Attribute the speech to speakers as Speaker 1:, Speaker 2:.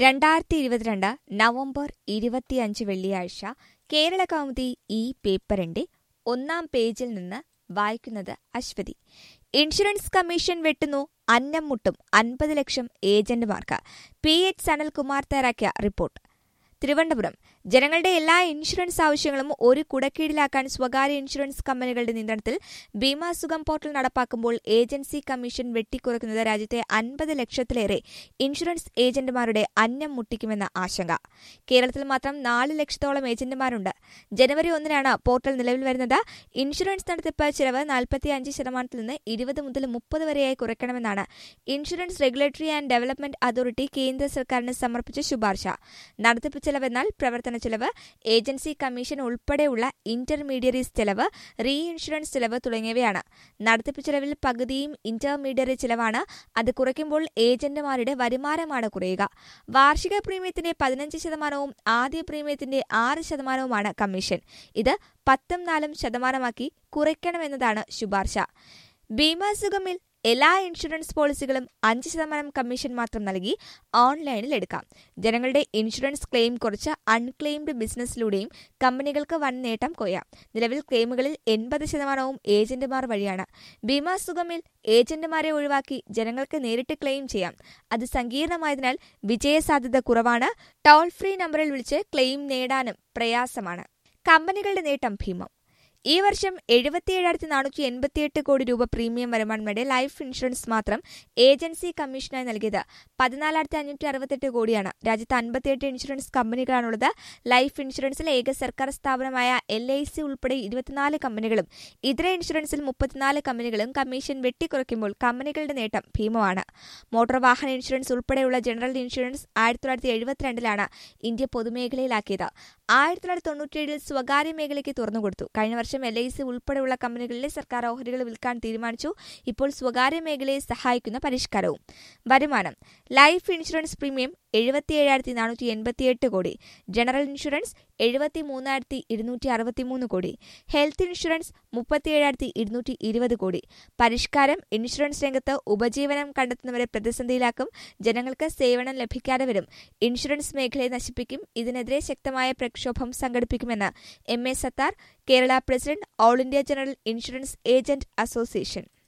Speaker 1: രണ്ടായിരത്തി ഇരുപത്തിരണ്ട് നവംബർ ഇരുപത്തിയഞ്ച് വെള്ളിയാഴ്ച കേരള കൗമുദി ഈ പേപ്പറിന്റെ ഒന്നാം പേജിൽ നിന്ന് വായിക്കുന്നത് അശ്വതി ഇൻഷുറൻസ് കമ്മീഷൻ വെട്ടുന്നു അന്നം മുട്ടും അൻപത് ലക്ഷം ഏജന്റുമാർക്ക് പി എച്ച് സനൽകുമാർ തയ്യാറാക്കിയ റിപ്പോർട്ട് തിരുവനന്തപുരം ജനങ്ങളുടെ എല്ലാ ഇൻഷുറൻസ് ആവശ്യങ്ങളും ഒരു കുടക്കീഴിലാക്കാൻ സ്വകാര്യ ഇൻഷുറൻസ് കമ്പനികളുടെ നിയന്ത്രണത്തിൽ ബീമാ സുഖം പോർട്ടൽ നടപ്പാക്കുമ്പോൾ ഏജൻസി കമ്മീഷൻ വെട്ടിക്കുറയ്ക്കുന്നത് രാജ്യത്തെ അൻപത് ലക്ഷത്തിലേറെ ഇൻഷുറൻസ് ഏജന്റുമാരുടെ അന്നം മുട്ടിക്കുമെന്ന ആശങ്ക കേരളത്തിൽ മാത്രം നാല് ലക്ഷത്തോളം ഏജന്റുമാരുണ്ട് ജനുവരി ഒന്നിനാണ് പോർട്ടൽ നിലവിൽ വരുന്നത് ഇൻഷുറൻസ് നടത്തിപ്പ് ചിലവ് നാൽപ്പത്തിയഞ്ച് ശതമാനത്തിൽ നിന്ന് ഇരുപത് മുതൽ മുപ്പത് വരെയായി കുറയ്ക്കണമെന്നാണ് insurance regulatory and development authority കേന്ദ്ര സർക്കാരിന് സമർപ്പിച്ച ശുപാർശ നടത്തിപ്പ് ചെലവെന്നാൽ പ്രവർത്തന ചെലവ് ഏജൻസി കമ്മീഷൻ ഉൾപ്പെടെയുള്ള ഇന്റർമീഡിയറീസ് ചെലവ് റീ ഇൻഷുറൻസ് ചെലവ് തുടങ്ങിയവയാണ് നടത്തിപ്പ് ചെലവിൽ പകുതിയും ഇന്റർമീഡിയറി ചെലവാണ് അത് കുറയ്ക്കുമ്പോൾ ഏജന്റുമാരുടെ വരുമാനമാണ് കുറയുക വാർഷിക പ്രീമിയത്തിന്റെ പതിനഞ്ച് ശതമാനവും ആദ്യ പ്രീമിയത്തിന്റെ ആറ് ശതമാനവുമാണ് കമ്മീഷൻ ഇത് പത്തും നാലും ശതമാനമാക്കി കുറയ്ക്കണമെന്നതാണ് ശുപാർശ ഭീമാസുഗമിൽ എല്ലാ ഇൻഷുറൻസ് പോളിസികളും അഞ്ച് ശതമാനം കമ്മീഷൻ മാത്രം നൽകി ഓൺലൈനിൽ എടുക്കാം ജനങ്ങളുടെ ഇൻഷുറൻസ് ക്ലെയിം കുറച്ച് അൺക്ലെയിംഡ് ബിസിനസ്സിലൂടെയും കമ്പനികൾക്ക് വൻ നേട്ടം കൊയ്യാം നിലവിൽ ക്ലെയിമുകളിൽ എൺപത് ശതമാനവും ഏജന്റുമാർ വഴിയാണ് ബീമാ സുഗമിൽ ഏജന്റുമാരെ ഒഴിവാക്കി ജനങ്ങൾക്ക് നേരിട്ട് ക്ലെയിം ചെയ്യാം അത് സങ്കീർണമായതിനാൽ വിജയസാധ്യത കുറവാണ് ടോൾ ഫ്രീ നമ്പറിൽ വിളിച്ച് ക്ലെയിം നേടാനും പ്രയാസമാണ് കമ്പനികളുടെ നേട്ടം ഭീമം ഈ വർഷം എഴുപത്തിയേഴായിരത്തി നാനൂറ്റി എൺപത്തിയെട്ട് കോടി രൂപ പ്രീമിയം വരുമാനമുടെ ലൈഫ് ഇൻഷുറൻസ് മാത്രം ഏജൻസി കമ്മീഷനായി നൽകിയത് പതിനാലായിരത്തി അഞ്ഞൂറ്റി അറുപത്തെട്ട് കോടിയാണ് രാജ്യത്ത് അൻപത്തിയെട്ട് ഇൻഷുറൻസ് കമ്പനികളാണുള്ളത് ലൈഫ് ഇൻഷുറൻസിൽ ഏക സർക്കാർ സ്ഥാപനമായ എൽ ഐ സി ഉൾപ്പെടെ ഇരുപത്തിനാല് കമ്പനികളും ഇതര ഇൻഷുറൻസിൽ മുപ്പത്തിനാല് കമ്പനികളും കമ്മീഷൻ വെട്ടിക്കുറയ്ക്കുമ്പോൾ കമ്പനികളുടെ നേട്ടം ഭീമമാണ് മോട്ടോർ വാഹന ഇൻഷുറൻസ് ഉൾപ്പെടെയുള്ള ജനറൽ ഇൻഷുറൻസ് ആയിരത്തി തൊള്ളായിരത്തി എഴുപത്തിരണ്ടിലാണ് ഇന്ത്യ പൊതുമേഖലയിലാക്കിയത് ആയിരത്തി തൊള്ളായിരത്തി തൊണ്ണൂറ്റിയേഴിൽ സ്വകാര്യ മേഖലയ്ക്ക് തുറന്നുകൊടുത്തു കഴിഞ്ഞ വർഷം എൽ ഐ സി ഉൾപ്പെടെയുള്ള കമ്പനികളിലെ സർക്കാർ ഓഹരികൾ വിൽക്കാൻ തീരുമാനിച്ചു ഇപ്പോൾ സ്വകാര്യ മേഖലയെ സഹായിക്കുന്ന പരിഷ്കാരവും വരുമാനം ലൈഫ് ഇൻഷുറൻസ് പ്രീമിയം എഴുപത്തിയേഴായിരത്തി നാനൂറ്റി എൺപത്തിയെട്ട് കോടി ജനറൽ ഇൻഷുറൻസ് എഴുപത്തി മൂന്നായിരത്തി ഇരുന്നൂറ്റി അറുപത്തിമൂന്ന് കോടി ഹെൽത്ത് ഇൻഷുറൻസ് മുപ്പത്തിയേഴായിരത്തി ഇരുന്നൂറ്റി ഇരുപത് കോടി പരിഷ്കാരം ഇൻഷുറൻസ് രംഗത്ത് ഉപജീവനം കണ്ടെത്തുന്നവരെ പ്രതിസന്ധിയിലാക്കും ജനങ്ങൾക്ക് സേവനം ലഭിക്കാതെ വരും ഇൻഷുറൻസ് മേഖലയെ നശിപ്പിക്കും ഇതിനെതിരെ ശക്തമായ പ്രക്ഷോഭം സംഘടിപ്പിക്കുമെന്ന് M A Sathar Kerala president all India general insurance agent association